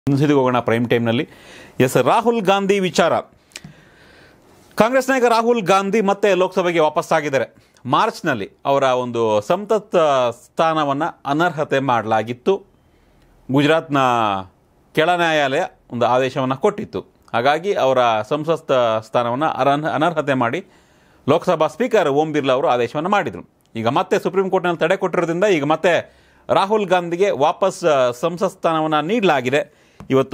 ಮುಂದಿಗೆ ಹೋಗೋಣ ಪ್ರೈಮ್ ಟೈಮ್ನಲ್ಲಿ ಎಸ್ ರಾಹುಲ್ ಗಾಂಧಿ ವಿಚಾರ ಕಾಂಗ್ರೆಸ್ ನಾಯಕ ರಾಹುಲ್ ಗಾಂಧಿ ಮತ್ತೆ ಲೋಕಸಭೆಗೆ ವಾಪಸ್ಸಾಗಿದ್ದಾರೆ ಮಾರ್ಚ್ನಲ್ಲಿ ಅವರ ಒಂದು ಸಂಸತ್ ಸ್ಥಾನವನ್ನು ಅನರ್ಹತೆ ಮಾಡಲಾಗಿತ್ತು ಗುಜರಾತ್ನ ಕೆಳ ನ್ಯಾಯಾಲಯ ಒಂದು ಆದೇಶವನ್ನು ಕೊಟ್ಟಿತ್ತು ಹಾಗಾಗಿ ಅವರ ಸಂಸತ್ ಸ್ಥಾನವನ್ನು ಅರನ್ ಅನರ್ಹತೆ ಮಾಡಿ ಲೋಕಸಭಾ ಸ್ಪೀಕರ್ ಓಂ ಬಿರ್ಲಾ ಅವರು ಆದೇಶವನ್ನು ಮಾಡಿದರು ಈಗ ಮತ್ತೆ ಸುಪ್ರೀಂ ಕೋರ್ಟ್ನಲ್ಲಿ ತಡೆ ಕೊಟ್ಟಿರೋದ್ರಿಂದ ಈಗ ಮತ್ತೆ ರಾಹುಲ್ ಗಾಂಧಿಗೆ ವಾಪಸ್ ಆ, ಸಂಸತ್ ಸ್ಥಾನವನ್ನು ನೀಡಲಾಗಿದೆ ಇವತ್ತು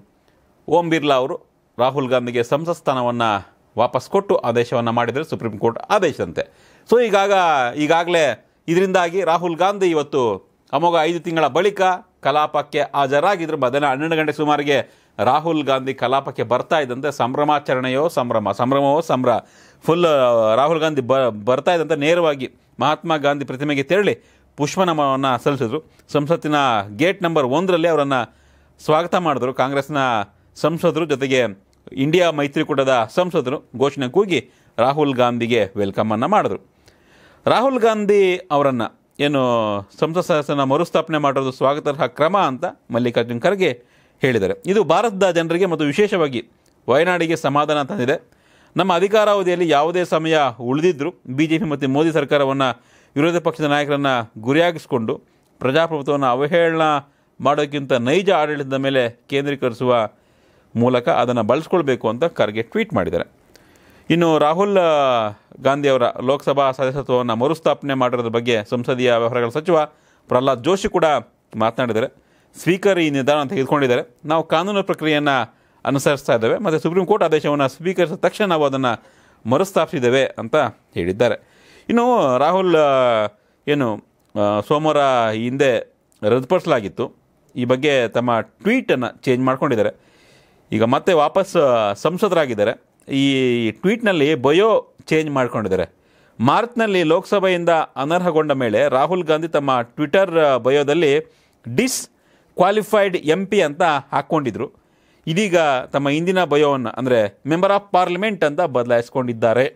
ಓಂ ಬಿರ್ಲಾ ಅವರು ರಾಹುಲ್ ಗಾಂಧಿಗೆ ಸಂಸತ್ ಸ್ಥಾನವನ್ನು ವಾಪಸ್ ಕೊಟ್ಟು ಆದೇಶವನ್ನು ಮಾಡಿದರೆ ಸುಪ್ರೀಂ ಕೋರ್ಟ್ ಆದೇಶದಂತೆ ಸೊ ಈಗಾಗ ಈಗಾಗಲೇ ಇದರಿಂದಾಗಿ ರಾಹುಲ್ ಗಾಂಧಿ ಇವತ್ತು ಅಮೋಘ ಐದು ತಿಂಗಳ ಬಳಿಕ ಕಲಾಪಕ್ಕೆ ಹಾಜರಾಗಿದ್ರು ಮಧ್ಯಾಹ್ನ ಹನ್ನೆರಡು ಗಂಟೆ ಸುಮಾರಿಗೆ ರಾಹುಲ್ ಗಾಂಧಿ ಕಲಾಪಕ್ಕೆ ಬರ್ತಾ ಇದ್ದಂತೆ ಸಂಭ್ರಮಾಚರಣೆಯೋ ಸಂಭ್ರಮ ಸಂಭ್ರಮವೋ ಸಂಭ್ರ ಫುಲ್ ರಾಹುಲ್ ಗಾಂಧಿ ಬ ಬರ್ತಾ ಇದ್ದಂತೆ ನೇರವಾಗಿ ಮಹಾತ್ಮ ಗಾಂಧಿ ಪ್ರತಿಮೆಗೆ ತೆರಳಿ ಪುಷ್ಪನಮನವನ್ನು ಸಲ್ಲಿಸಿದ್ರು ಸಂಸತ್ತಿನ ಗೇಟ್ ನಂಬರ್ ಒಂದರಲ್ಲಿ ಅವರನ್ನು ಸ್ವಾಗತ ಮಾಡಿದ್ರು ಕಾಂಗ್ರೆಸ್ನ ಸಂಸದರು ಜೊತೆಗೆ ಇಂಡಿಯಾ ಮೈತ್ರಿಕೂಟದ ಸಂಸದರು ಘೋಷಣೆ ಕೂಗಿ ರಾಹುಲ್ ಗಾಂಧಿಗೆ ವೆಲ್ಕಮನ್ನು ಮಾಡಿದ್ರು ರಾಹುಲ್ ಗಾಂಧಿ ಅವರನ್ನು ಏನು ಸಂಸತ್ ಸದಸ್ಯನ ಮರುಸ್ಥಾಪನೆ ಮಾಡೋದು ಸ್ವಾಗತಾರ್ಹ ಕ್ರಮ ಅಂತ ಮಲ್ಲಿಕಾರ್ಜುನ್ ಖರ್ಗೆ ಹೇಳಿದ್ದಾರೆ ಇದು ಭಾರತದ ಜನರಿಗೆ ಮತ್ತು ವಿಶೇಷವಾಗಿ ವಯನಾಡಿಗೆ ಸಮಾಧಾನ ತಂದಿದೆ ನಮ್ಮ ಅಧಿಕಾರಾವಧಿಯಲ್ಲಿ ಯಾವುದೇ ಸಮಯ ಉಳಿದಿದ್ದರೂ ಬಿ ಜೆ ಪಿ ಮತ್ತು ಮೋದಿ ಸರ್ಕಾರವನ್ನು ವಿರೋಧ ಪಕ್ಷದ ನಾಯಕರನ್ನು ಗುರಿಯಾಗಿಸಿಕೊಂಡು ಪ್ರಜಾಪ್ರಭುತ್ವವನ್ನು ಅವಹೇಳನ ಮಾಡೋಕ್ಕಿಂತ ನೈಜ ಆಡಳಿತದ ಮೇಲೆ ಕೇಂದ್ರೀಕರಿಸುವ ಮೂಲಕ ಅದನ್ನು ಬಳಸ್ಕೊಳ್ಬೇಕು ಅಂತ ಖರ್ಗೆ ಟ್ವೀಟ್ ಮಾಡಿದ್ದಾರೆ ಇನ್ನು ರಾಹುಲ್ ಆ, ಗಾಂಧಿ ಅವರ ಲೋಕಸಭಾ ಸದಸ್ಯತ್ವವನ್ನು ಮರುಸ್ಥಾಪನೆ ಮಾಡಿರೋದ್ರ ಬಗ್ಗೆ ಸಂಸದೀಯ ವ್ಯವಹಾರಗಳ ಸಚಿವ ಪ್ರಹ್ಲಾದ್ ಜೋಶಿ ಕೂಡ ಮಾತನಾಡಿದ್ದಾರೆ ಸ್ಪೀಕರ್ ಈ ನಿರ್ಧಾರವನ್ನು ತೆಗೆದುಕೊಂಡಿದ್ದಾರೆ ನಾವು ಕಾನೂನು ಪ್ರಕ್ರಿಯೆಯನ್ನು ಅನುಸರಿಸ್ತಾ ಇದ್ದೇವೆ ಮತ್ತು ಸುಪ್ರೀಂ ಕೋರ್ಟ್ ಆದೇಶವನ್ನು ಸ್ವೀಕರಿಸಿದ ತಕ್ಷಣ ನಾವು ಅದನ್ನು ಮರುಸ್ಥಾಪಿಸಿದ್ದೇವೆ ಅಂತ ಹೇಳಿದ್ದಾರೆ ಇನ್ನು ರಾಹುಲ್ ಆ, ಏನು ಆ, ಸೋಮವಾರ ಈ ಹಿಂದೆ ರದ್ದುಪಡಿಸಲಾಗಿತ್ತು ಈ ಬಗ್ಗೆ ತಮ್ಮ ಟ್ವೀಟನ್ನು ಚೇಂಜ್ ಮಾಡ್ಕೊಂಡಿದ್ದಾರೆ ಈಗ ಮತ್ತೆ ವಾಪಸ್ ಆ, ಸಂಸದರಾಗಿದ್ದಾರೆ ಈ ಟ್ವೀಟ್ನಲ್ಲಿ ಬಯೋ ಚೇಂಜ್ ಮಾಡ್ಕೊಂಡಿದ್ದಾರೆ ಮಾರ್ಚ್ನಲ್ಲಿ ಲೋಕಸಭೆಯಿಂದ ಅನರ್ಹಗೊಂಡ ಮೇಲೆ ರಾಹುಲ್ ಗಾಂಧಿ ತಮ್ಮ ಟ್ವಿಟರ್ ಆ, ಬಯೋದಲ್ಲಿ ಡಿಸ್ ಕ್ವಾಲಿಫೈಡ್ ಎಂ ಪಿ ಅಂತ ಹಾಕ್ಕೊಂಡಿದ್ರು ಇದೀಗ ತಮ್ಮ ಇಂದಿನ ಬಯೋವನ್ನು ಅಂದರೆ ಮೆಂಬರ್ ಆಫ್ ಪಾರ್ಲಿಮೆಂಟ್ ಅಂತ ಬದಲಾಯಿಸ್ಕೊಂಡಿದ್ದಾರೆ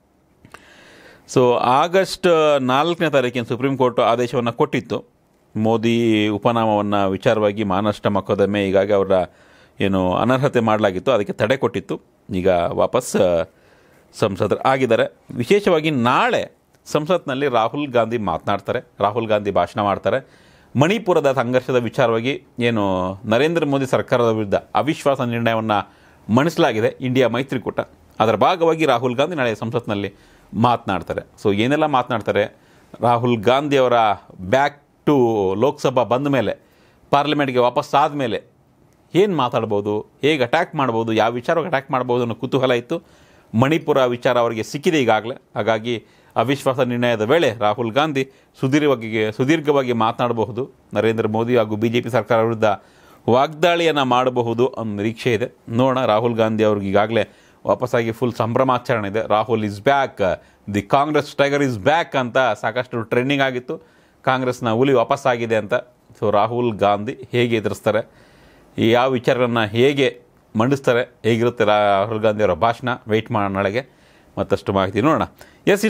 ಸೊ ಆಗಸ್ಟ್ ನಾಲ್ಕನೇ ತಾರೀಕಿನ ಸುಪ್ರೀಂ ಕೋರ್ಟ್ ಆದೇಶವನ್ನು ಕೊಟ್ಟಿತ್ತು ಮೋದಿ ಉಪನಾಮವನ್ನು ವಿಚಾರವಾಗಿ ಮಾನಷ್ಟ ಮೊಕದ್ದಮೆ ಹೀಗಾಗಿ ಅವರ ಏನು ಅನರ್ಹತೆ ಮಾಡಲಾಗಿತ್ತು ಅದಕ್ಕೆ ತಡೆ ಕೊಟ್ಟಿತ್ತು ಈಗ ವಾಪಸ್ ಆ, ಸಂಸದರು ಆಗಿದ್ದಾರೆ ವಿಶೇಷವಾಗಿ ನಾಳೆ ಸಂಸತ್ನಲ್ಲಿ ರಾಹುಲ್ ಗಾಂಧಿ ಮಾತನಾಡ್ತಾರೆ ರಾಹುಲ್ ಗಾಂಧಿ ಭಾಷಣ ಮಾಡ್ತಾರೆ ಮಣಿಪುರದ ಸಂಘರ್ಷದ ವಿಚಾರವಾಗಿ ಏನು ನರೇಂದ್ರ ಮೋದಿ ಸರ್ಕಾರದ ವಿರುದ್ಧ ಅವಿಶ್ವಾಸ ನಿರ್ಣಯವನ್ನು ಮಂಡಿಸಲಾಗಿದೆ ಇಂಡಿಯಾ ಮೈತ್ರಿಕೂಟ ಅದರ ಭಾಗವಾಗಿ ರಾಹುಲ್ ಗಾಂಧಿ ನಾಳೆ ಸಂಸತ್ನಲ್ಲಿ ಮಾತನಾಡ್ತಾರೆ ಸೊ ಏನೆಲ್ಲ ಮಾತನಾಡ್ತಾರೆ ರಾಹುಲ್ ಗಾಂಧಿ ಅವರ ಬ್ಯಾಕ್ ಟು ಲೋಕಸಭಾ ಬಂದ ಮೇಲೆ ಪಾರ್ಲಿಮೆಂಟ್ಗೆ ವಾಪಸ್ ಆದಮೇಲೆ ಏನು ಮಾತಾಡ್ಬೋದು ಹೇಗೆ ಅಟ್ಯಾಕ್ ಮಾಡ್ಬೋದು ಯಾವ ವಿಚಾರವಾಗಿ ಅಟ್ಯಾಕ್ ಮಾಡ್ಬೋದು ಅನ್ನೋ ಕುತೂಹಲ ಇತ್ತು ಮಣಿಪುರ ವಿಚಾರ ಅವರಿಗೆ ಸಿಕ್ಕಿದೆ ಈಗಾಗಲೇ ಹಾಗಾಗಿ ಅವಿಶ್ವಾಸ ನಿರ್ಣಯದ ವೇಳೆ ರಾಹುಲ್ ಗಾಂಧಿ ಸುದೀರ್ಘವಾಗಿ ಸುದೀರ್ಘವಾಗಿ ಮಾತನಾಡಬಹುದು ನರೇಂದ್ರ ಮೋದಿ ಹಾಗೂ ಬಿ ಜೆ ಪಿ ಸರ್ಕಾರ ವಿರುದ್ಧ ವಾಗ್ದಾಳಿಯನ್ನು ಮಾಡಬಹುದು ಅನ್ನೋ ನಿರೀಕ್ಷೆ ಇದೆ ನೋಡೋಣ ರಾಹುಲ್ ಗಾಂಧಿ ಅವ್ರಿಗೆ ಈಗಾಗಲೇ ವಾಪಸ್ಸಾಗಿ ಫುಲ್ ಸಂಭ್ರಮಾಚರಣೆ ಇದೆ Rahul is back the Congress tiger is back ಅಂತ ಸಾಕಷ್ಟು ಟ್ರೆಂಡಿಂಗ್ ಆಗಿತ್ತು ಕಾಂಗ್ರೆಸ್ನ ಹುಲಿ ವಾಪಸ್ಸಾಗಿದೆ ಅಂತ ಸೊ ರಾಹುಲ್ ಗಾಂಧಿ ಹೇಗೆ ಎದುರಿಸ್ತಾರೆ ಈ ಯಾವ ವಿಚಾರಗಳನ್ನು ಹೇಗೆ ಮಂಡಿಸ್ತಾರೆ ಹೇಗಿರುತ್ತೆ ರಾಹುಲ್ ಗಾಂಧಿ ಅವರ ಭಾಷಣ ವೆಯ್ಟ್ ಮಾಡೋಣ ನಾಳೆಗೆ ಮತ್ತಷ್ಟು ಮಾಹಿತಿ ನೋಡೋಣ ಎಸ್